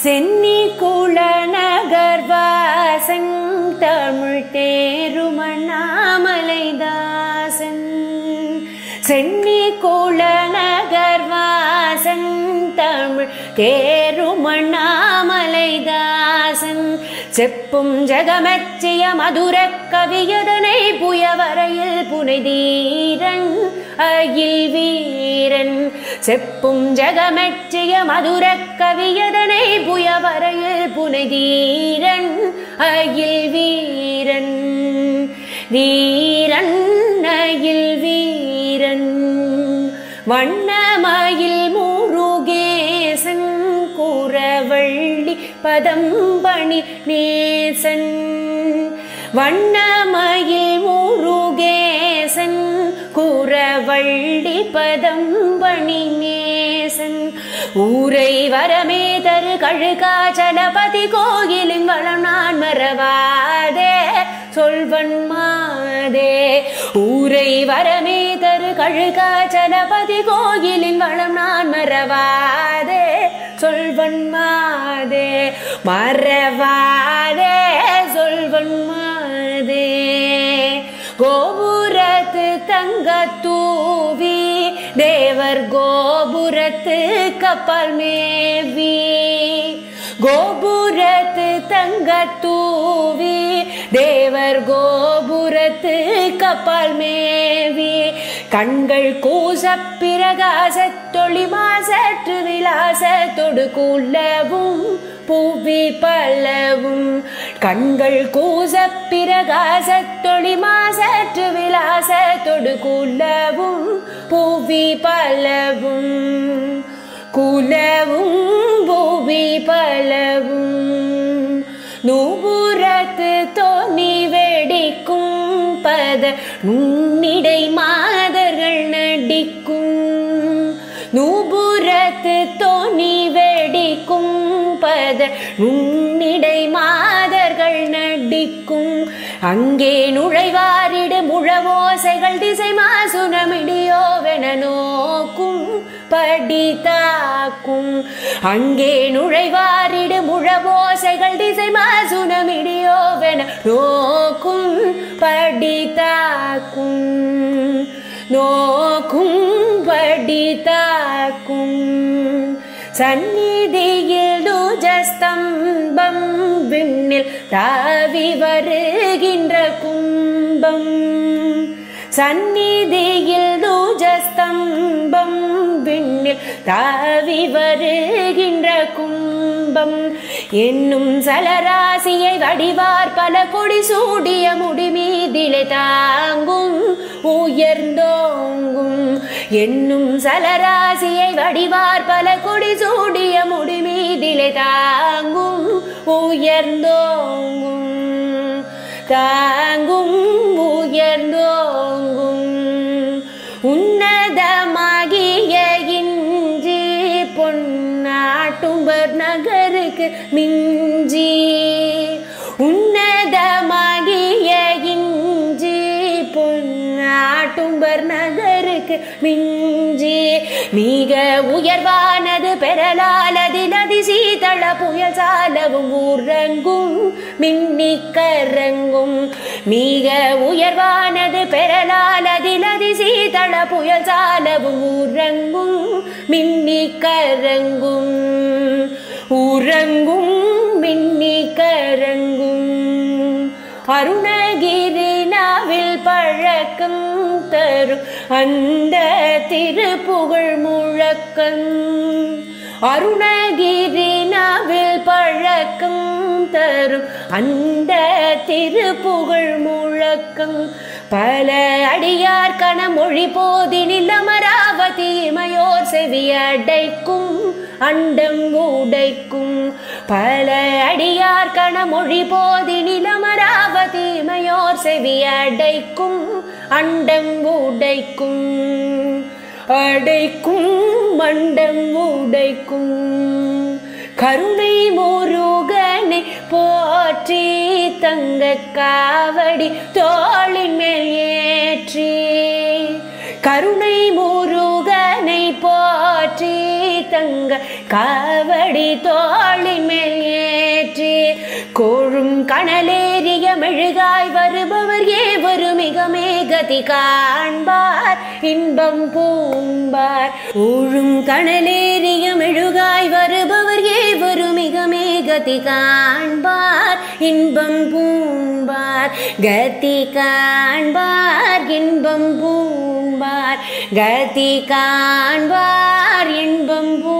சென்னி குளநகர்வாசன் தமிழ் தேருமண்ணாமலைதாசன் சென்னி குளநகர்வாசன் தமிழ் தேருமண்ணாமலைதாசன் செப்பும் ஜெகமெச்சிய மதுர கவியதனை புயவரையில் புனைதீரன் அயில் வீரன் செப்பும் ஜெகமெச்சிய மதுர கவியதனை புயவரையில் புனைதீரன் அயில் வீரன் வீரன் அயில் வீரன் வண்ணமயில் முருகேசன் குறவள்ளி பதம்பணி நேசன் வண்ணமயில் முருகேசன் குறவள்ளி பதம்பணி நேசன் ஊரை வரமே தரு கழுகா ஜலபதி கோயிலின் வளம் நான் மறவாதே சொல்வன் மாதே ஊரை வரமே தரு கழுகா ஜலபதி கோயிலின் வளம் நான் மறவாதே சொல்வன் மாதே மறவாதே சொல்வன் மாதே கோபுரத்து தங்க தூவி தேவர் கோபுரத்து கப்பல் மேவி கோபுரத்து தங்க தூவி தேவர் கோபுரத்து கப்பல் மேவி கண்கள் கூச பிரகாசத்தொளி மாசற்று விலாசத்தொடு குள்ளவும் புவி பலவும் கண்கள் கூச பிரகாசத்தொளி மாசற்று விலாசத்தொடு குள்ளவும் புவி பலவும் குலவும் பூவி பலவும் நூபுரத்து தோணி வெடிக்கும் பத நுண்ணிடை மாதர்கள் நடிக்கும் நூபுரத்து தோணி வெடிக்கும் பத நுண்ணிடை மாதர்கள் நடிக்கும் அங்கே நுழைவாரிடு முழவோசைகள் திசை மாசுனமிடியோவென நோக்கும் படி தாக்கும் அங்கே நுழைவாரிடு முழவோசைகள் திசை மாசுனமிடியோவென நோக்கும் படி தாக்கும் நோக்கும் படி தாக்கும் சந்நிதியில் தூஜஸ்தம்பம் விண்ணில் தாவி வருகின்ற கும்பம் சந்நிதியில் தூஜஸ்தம்பம் விண்ணில் தாவி வருகின்ற கும்பம் என்னும் சலராசியை வடிவார் பல கொடி சூடிய முடி மீதிலே தாங்கும் உயர்ந்தோங்கும் என்னும் சலராசியை வடிவார் பல கொடி சூடிய முடி மீதிலே தாங்கும் உயர்ந்தோங்கும் தாங்கும் உயர்ந்தோங்கும் உன்னதமாகிய இன்றி பொன்னாட்டும்பர் நகருக்கு மிஞ்சி உன்னதமாகிய இன்றி பொன்னாட்டும்பர் நகருக்கு மிஞ்சி மிக உயர்வானது பெறலாலதில் அதி சீதள புயல் சாலவும் ஊரங்கும் மின்னிக்கரங்கும் மிக உயர்வானது பெறலாலதில் அதி சீதள புயல் சாலவும் ஊரங்கும் மின்னிக்கரங்கும் ஊரங்கும் மின்னிக்கரங்கும் அருணகிரினாவில் பழக்கம் தரும் அந்த திருப்புகழ் முழக்கம் அருணகிரினாவில் பழக்கம் தரும் அந்த திருப்புகழ் முழக்கம் பல அடியார் கணமொழி போதினில் அமராவதி இமையோர் செவியடைக்கும் அண்டம் உடைக்கும் பல அடியார் கணமொழி போதினில் அமராவதி இமையோர் செவியடைக்கும் அண்டம் உடைக்கும் அடைக்கும் மண்டம் உடைக்கும் கருணை முருகனை போற்றி தங்க காவடி தோளின் மேல் ஏற்றி கருணை முருகனை போற்றி தங்க காவடி தோளின் மேல் ஏற்றி கோழும் கணலேறிய மெழுகாய் வருபவர் ஏவரு மிக மேகதி காண்பார் இன்பம் பூம்பார் ஊழும் கணலேறிய மெழுகாய் வருபவர் ஏவரு மிக மேகதி காண்பார் இன்பம் பூம்பார் கதி காண்பார் இன்பம் பூம்பார் கதி காண்பார் இன்பம் பூ